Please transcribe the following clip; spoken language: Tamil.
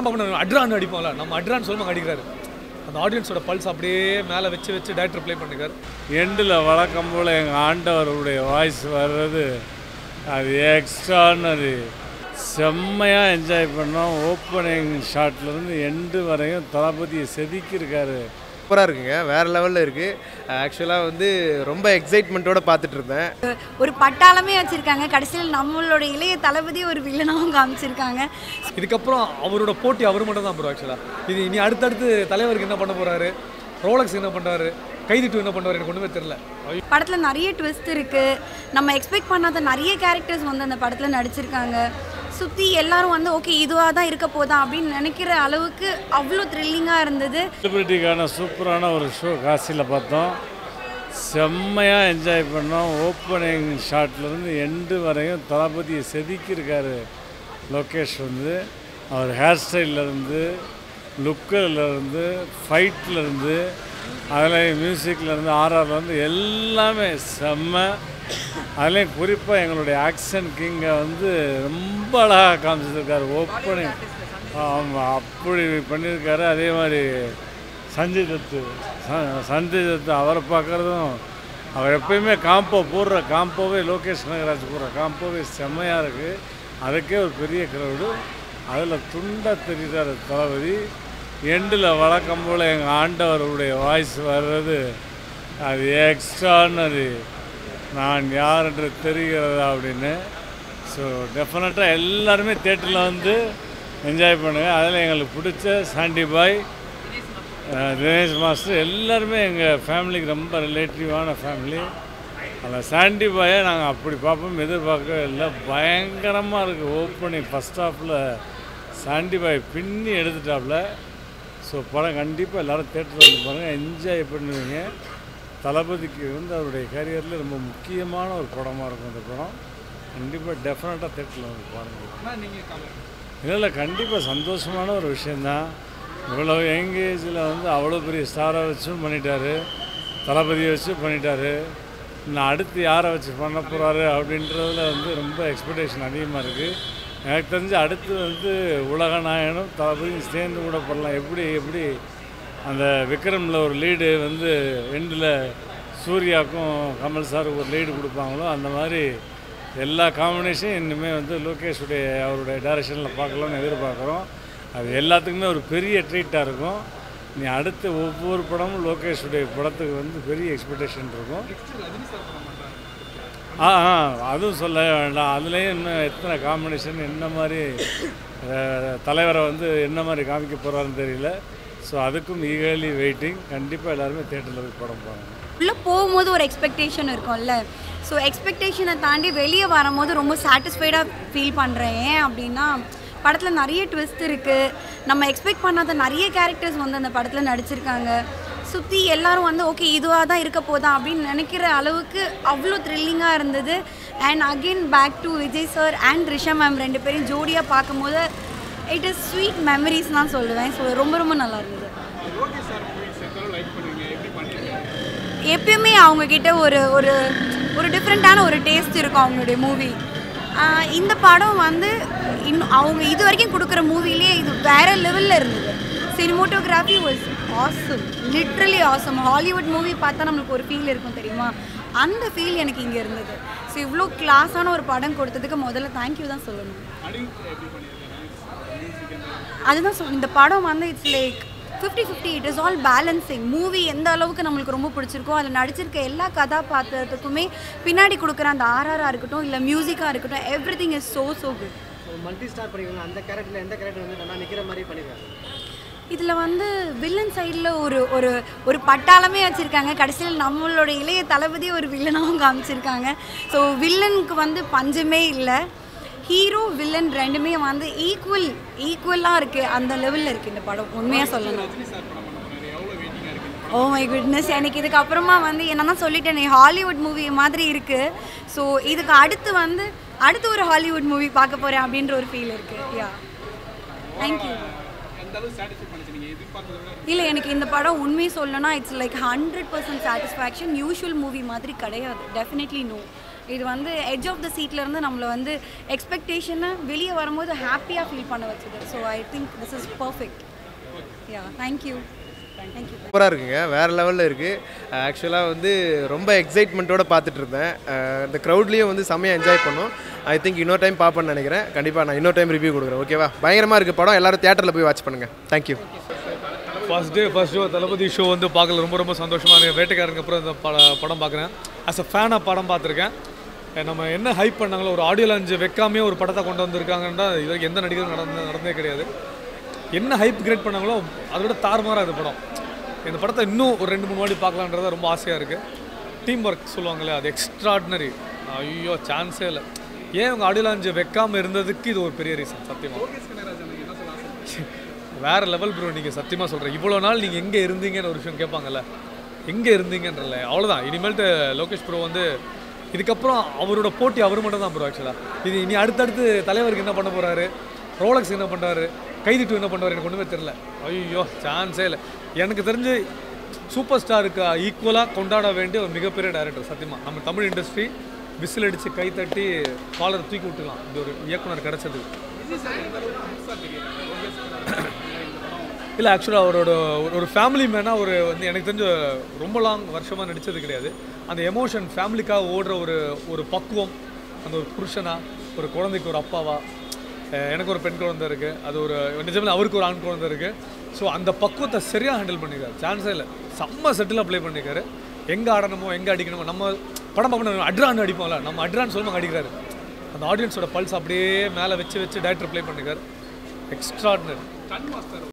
பண்ணணும் அட்ரான் அடிப்போம்ல நம்ம அட்ரான் சொல்லுவாங்க அடிக்கிறாரு அந்த ஆடியன்ஸோட பல்ஸ் அப்படியே மேலே வச்சு வச்சு டேரக்டர் ப்ளே பண்ணிருக்காரு எண்டில் வழக்கம் போல் எங்கள் ஆண்டவருடைய வாய்ஸ் வர்றது அது எக்ஸ்ட்ரானரி செம்மையாக என்ஜாய் பண்ணோம் ஓப்பனிங் ஷாட்லேருந்து எண்டு வரையும் தளபதியை செதுக்கியிருக்காரு சூப்பராக இருக்குங்க வேறு லெவலில் இருக்குது ஆக்சுவலாக வந்து ரொம்ப எக்ஸைட்மெண்ட்டோட பார்த்துட்டு இருந்தேன் ஒரு பட்டாளமே வச்சிருக்காங்க கடைசியில் நம்மளோட இளைய தளபதி ஒரு வில்லனாகவும் காமிச்சிருக்காங்க இதுக்கப்புறம் அவரோட போட்டி அவர் மட்டும் தான் ப்ரோ ஆக்சுவலாக இது இனி அடுத்தடுத்து தலைவருக்கு என்ன பண்ண போறாரு ரோலக்ஸ் என்ன பண்ணுறாரு கைதி டூ என்ன பண்ணுவார் எனக்கு ஒன்றுமே தெரில படத்தில் நிறைய ட்விஸ்ட் இருக்குது நம்ம எக்ஸ்பெக்ட் பண்ணாத நிறைய கேரக்டர்ஸ் வந்து அந்த படத்தில் நடிச்சிருக்காங்க சுற்றி எல்லாரும் வந்து ஓகே இதுவாக தான் இருக்க போதா அப்படின்னு நினைக்கிற அளவுக்கு அவ்வளோ த்ரில்லிங்காக இருந்தது செலிபிரிட்டிக்கான சூப்பரான ஒரு ஷோ காசியில் பார்த்தோம் செம்மையாக என்ஜாய் பண்ணோம் ஓப்பனிங் ஷாட்லேருந்து எண்டு வரையும் தளபதியை செதுக்கியிருக்காரு லோகேஷ் வந்து அவர் ஹேர் ஸ்டைல்லேருந்து லுக்கிலேருந்து ஃபைட்லேருந்து அதில் மியூசிக்லேருந்து ஆர்ஆர்லேருந்து எல்லாமே செம்ம அதுலேயும் குறிப்பாக எங்களுடைய ஆக்ஷன் கிங்கை வந்து ரொம்ப அழகாக காமிச்சிருக்காரு ஓப்பனிங் ஆமாம் அப்படி பண்ணியிருக்காரு அதே மாதிரி சஞ்சய் தத்து ச- சஞ்சய் தத்து அவரை பார்க்குறதும் அவர் எப்பயுமே காம்போ போடுற காம்போவே லோகேஷ் நாகராஜ் போடுற காம்போவே செம்மையாக இருக்குது அதுக்கே ஒரு பெரிய க்ரௌடு அதில் துண்டாக தெரிகிறார் தளபதி எண்டில் வழக்கம் போல் எங்கள் ஆண்டவருடைய வாய்ஸ் வர்றது அது எக்ஸ்ட்ரானரி நான் யார் என்று தெரிகிறதா அப்படின்னு ஸோ டெஃபினட்டாக எல்லாருமே தேட்டரில் வந்து என்ஜாய் பண்ணுங்கள் அதில் எங்களுக்கு பிடிச்ச சாண்டி பாய் அஹ், தினேஷ் மாஸ்டர் எல்லாருமே எங்கள் ஃபேமிலிக்கு ரொம்ப ரிலேட்டிவான ஃபேமிலி அந்த சாண்டி பாயை நாங்கள் அப்படி பார்ப்போம் எதிர்பார்க்கவே இல்லை பயங்கரமாக இருக்குது ஓப்பனிங் ஃபஸ்ட் ஹாஃபில் சாண்டி பாய் பின்னி எடுத்துட்டாப்புல ஸோ படம் கண்டிப்பாக எல்லோரும் தேட்டரில் வந்து பாருங்கள் என்ஜாய் பண்ணுவீங்க தளபதிக்கு வந்து அவருடைய கரியரில் ரொம்ப முக்கியமான ஒரு படமாக இருக்கும் இந்த படம் கண்டிப்பாக டெஃபினட்டாக தேட்டரில் வந்து பாருங்கள் இல்லை இல்லை கண்டிப்பாக சந்தோஷமான ஒரு விஷயந்தான் இவ்வளோ யங்கேஜில் வந்து அவ்வளோ பெரிய ஸ்டாரை வச்சும் பண்ணிட்டாரு தளபதியை வச்சு பண்ணிட்டாரு இன்னும் அடுத்து யாரை வச்சு பண்ண போகிறாரு அப்படின்றதுல வந்து ரொம்ப எக்ஸ்பெக்டேஷன் அதிகமாக இருக்குது எனக்கு தெரிஞ்சு அடுத்து வந்து உலகநாயகனும் தளபதியும் சேர்ந்து கூட பண்ணலாம் எப்படி எப்படி அந்த விக்ரமில் ஒரு லீடு வந்து எண்டில் சூர்யாவுக்கும் கமல் சாருக்கு ஒரு லீடு கொடுப்பாங்களோ அந்த மாதிரி எல்லா காம்பினேஷனும் இன்னுமே வந்து லோகேஷுடைய அவருடைய டைரக்ஷனில் பார்க்கலாம்னு எதிர்பார்க்குறோம் அது எல்லாத்துக்குமே ஒரு பெரிய ட்ரீட்டாக இருக்கும் நீ அடுத்த ஒவ்வொரு படமும் லோகேஷுடைய படத்துக்கு வந்து பெரிய எக்ஸ்பெக்டேஷன் இருக்கும் ஆ ஆ அதுவும் சொல்ல வேண்டாம் அதுலேயும் இன்னும் எத்தனை காம்பினேஷன் என்ன மாதிரி அஹ், தலைவரை வந்து என்ன மாதிரி காமிக்க போகிறாருன்னு தெரியல ஸோ அதுக்கும் ஈகர்லி வெயிட்டிங் கண்டிப்பாக எல்லாருமே தேட்டரில் போய் படம் பாருங்க உள்ளே போகும்போது ஒரு எக்ஸ்பெக்டேஷன் இருக்கும்ல ஸோ எக்ஸ்பெக்டேஷனை தாண்டி வெளியே வரும்போது ரொம்ப சாட்டிஸ்ஃபைடாக ஃபீல் பண்ணுறேன் ஏன் அப்படின்னா படத்தில் நிறைய ட்விஸ்ட் இருக்குது நம்ம எக்ஸ்பெக்ட் பண்ணாத நிறைய கேரக்டர்ஸ் வந்து அந்த படத்தில் நடிச்சிருக்காங்க சுற்றி எல்லாரும் வந்து ஓகே இதுவாக தான் இருக்க போதா அப்படின்னு நினைக்கிற அளவுக்கு அவ்வளோ த்ரில்லிங்காக இருந்தது and again back to Vijay sir and Trisha ma'am ரெண்டு பேரும் ஜோடியாக பார்க்கும்போது இட் இஸ் ஸ்வீட் மெமரிஸ் தான் சொல்லுவேன் ஸோ ரொம்ப ரொம்ப நல்லா இருந்தது எப்பயுமே அவங்க கிட்ட ஒரு ஒரு ஒரு டிஃப்ரெண்ட்டான ஒரு டேஸ்ட் இருக்கும் அவங்களுடைய மூவி இந்த படம் வந்து இன்னும் அவங்க இது வரைக்கும் கொடுக்குற மூவிலே இது வேற லெவலில் இருந்தது cinematography was awesome literally awesome Hollywood movie பார்த்தா நம்மளுக்கு ஒரு ஃபீல் இருக்கும் தெரியுமா அந்த ஃபீல் எனக்கு இங்கே இருந்தது ஸோ இவ்வளோ கிளாஸான ஒரு படம் கொடுத்ததுக்கு முதல்ல தேங்க்யூ தான் சொல்லணும் அதுதான் சொல் இந்த படம் வந்து it's like fifty fifty it is all balancing movie எந்த அளவுக்கு நம்மளுக்கு ரொம்ப பிடிச்சிருக்கோ அதில் நடிச்சிருக்க எல்லா கதாபாத்திரத்துக்குமே பின்னாடி கொடுக்குற அந்த ஆர்ஆராக இருக்கட்டும் இல்லை மியூசிக்காக இருக்கட்டும் everything is so so good multi star பண்ணிருக்காங்க அந்த கேரக்டர்ல எந்த கேரக்டர் வந்து நல்லா நிக்கிற மாதிரி பண்ணிருக்காங்க இதில் வந்து வில்லன் சைடில் ஒரு ஒரு ஒரு பட்டாளமே வச்சுருக்காங்க கடைசியில் நம்மளோட இளைய தளபதி ஒரு வில்லனாகவும் காமிச்சிருக்காங்க ஸோ வில்லனுக்கு வந்து பஞ்சமே இல்லை ஹீரோ வில்லன் ரெண்டுமே வந்து ஈக்குவல் ஈக்குவலாக இருக்குது அந்த லெவலில் இருக்குது இந்த படம் உண்மையாக சொல்லணும் ஓ மை குட்னஸ் எனக்கு இதுக்கு அப்புறமா வந்து என்னன்னா சொல்லிட்டேன் ஹாலிவுட் மூவி மாதிரி இருக்குது ஸோ இதுக்கு அடுத்து வந்து அடுத்து ஒரு ஹாலிவுட் மூவி பார்க்க போகிறேன் அப்படின்ற ஒரு ஃபீல் இருக்குது யா தேங்க்யூ இல்லை எனக்கு இந்த படம் உண்மையை சொல்லணும்னா it's like hundred percent satisfaction usual movie மாதிரி கிடையாது டெஃபினெட்லி நோ இது வந்து எட்ஜ் ஆஃப் த சீட்லேருந்து நம்மளை வந்து எக்ஸ்பெக்டேஷனை வெளியே வரும்போது ஹாப்பியாக ஃபீல் பண்ண வச்சுது so I think this is perfect yeah thank you thank you சூப்பராக இருக்குங்க வேறு லெவலில் இருக்குது ஆக்சுவலாக வந்து ரொம்ப எக்ஸைட்மெண்ட்டோட பார்த்துட்டு இருந்தேன் அஹ் இந்த க்ரௌட்லேயும் வந்து செம்மையாக என்ஜாய் பண்ணோம் ஐ திங்க் இன்னொரு டைம் பார்ப்பேன்னு நினைக்கிறேன் கண்டிப்பாக நான் இன்னொரு டைம் ரிவ்யூ கொடுக்குறேன் ஓகேவா பயங்கரமாக இருக்குது படம் எல்லாரும் தேட்டரில் போய் வாட்ச் பண்ணுங்கள் thank you first day first show Thalapathy show வந்து பார்க்கல ரொம்ப ரொம்ப சந்தோஷமாக இருக்கு வேட்டைக்காரனுக்கு அப்புறம் இந்த பட படம் பார்க்குறேன் ஆஸ் அ ஃபேனாக படம் பார்த்துருக்கேன் அஹ் நம்ம என்ன ஹைப் பண்ணாங்களோ ஒரு ஆடியோ லான்ச் வைக்காமே ஒரு படத்தை கொண்டு வந்திருக்காங்கன்னா இது வரைக்கும் எந்த நடிகரும் நடந்து நடந்தே கிடையாது என்ன ஹைப் கிரியேட் பண்ணாங்களோ அதை விட தாறுமாறாக இது படம் இந்த படத்தை இன்னும் ஒரு ரெண்டு மூணு வாட்டி பார்க்கலான்றத ரொம்ப ஆசையாக இருக்குது டீம் ஒர்க் சொல்லுவாங்களே அது எக்ஸ்ட்ராடினரி ஐயோ சான்ஸே இல்லை ஏன் அவங்க ஆடியோ லான்ச் வைக்காமல் இருந்ததுக்கு இது ஒரு பெரிய ரீசன் சத்தியமாக வேற லெவல் ப்ரோ நீங்கள் சத்தியமாக சொல்கிறேன் இவ்வளோ நாள் நீங்கள் எங்கே இருந்தீங்கன்னு ஒரு விஷயம் கேட்பாங்கல்ல எங்கே இருந்தீங்கன்றல அவ்வளோதான் இனிமேல்ட்டு லோகேஷ் ப்ரோ வந்து இதுக்கப்புறம் அவரோட போட்டி அவர் மட்டும் தான் ப்ரோ ஆக்சுவலாக இது இனி அடுத்தடுத்து தலைவருக்கு என்ன பண்ண போகிறாரு ரோலக்ஸ் என்ன பண்ணுறாரு கைதிட்டு என்ன பண்ணுவார் எனக்கு ஒன்றுமே தெரில ஐயோ சான்ஸே இல்லை எனக்கு தெரிஞ்சு சூப்பர் ஸ்டாருக்கு ஈக்குவலாக கொண்டாட வேண்டிய ஒரு மிகப்பெரிய டைரக்டர் சத்தியமாக நம்ம தமிழ் இண்டஸ்ட்ரி விசில் அடித்து கை தட்டி காலரை தூக்கி விட்டுலாம் இது ஒரு இயக்குனர் கிடச்சது இல்லை ஆக்சுவலாக அவரோட ஒரு- ஒரு ஃபேமிலி மேனாக ஒரு வந்து எனக்கு தெரிஞ்ச ரொம்ப லாங் வருஷமாக நடித்தது கிடையாது அந்த எமோஷன் ஃபேமிலிக்காக ஓடுற ஒரு ஒரு பக்குவம் அந்த ஒரு புருஷனா ஒரு குழந்தைக்கு ஒரு அப்பாவா அஹ் எனக்கு ஒரு பெண் குழந்தை இருக்குது அது ஒரு நிஜமே அவருக்கு ஒரு ஆண் குழந்தை இருக்குது ஸோ அந்த பக்குவத்தை சரியாக ஹேண்டில் பண்ணியிருக்காரு சான்ஸே இல்லை செம்ம செட்டில் அப்ளை பண்ணியிருக்காரு எங்கே ஆடணுமோ எங்கே அடிக்கணுமோ நம்ம படம் பார்க்கணும் அட்ரான் அடிப்போம்ல நம்ம அட்ரான் சொல்லுவாங்க அடிக்கிறாரு அந்த ஆடியன்ஸோட பல்ஸ் அப்படியே மேலே வச்சு வச்சு டேரக்டர் ப்ளே பண்ணியிருக்காரு எக்ஸ்ட்ராடினரி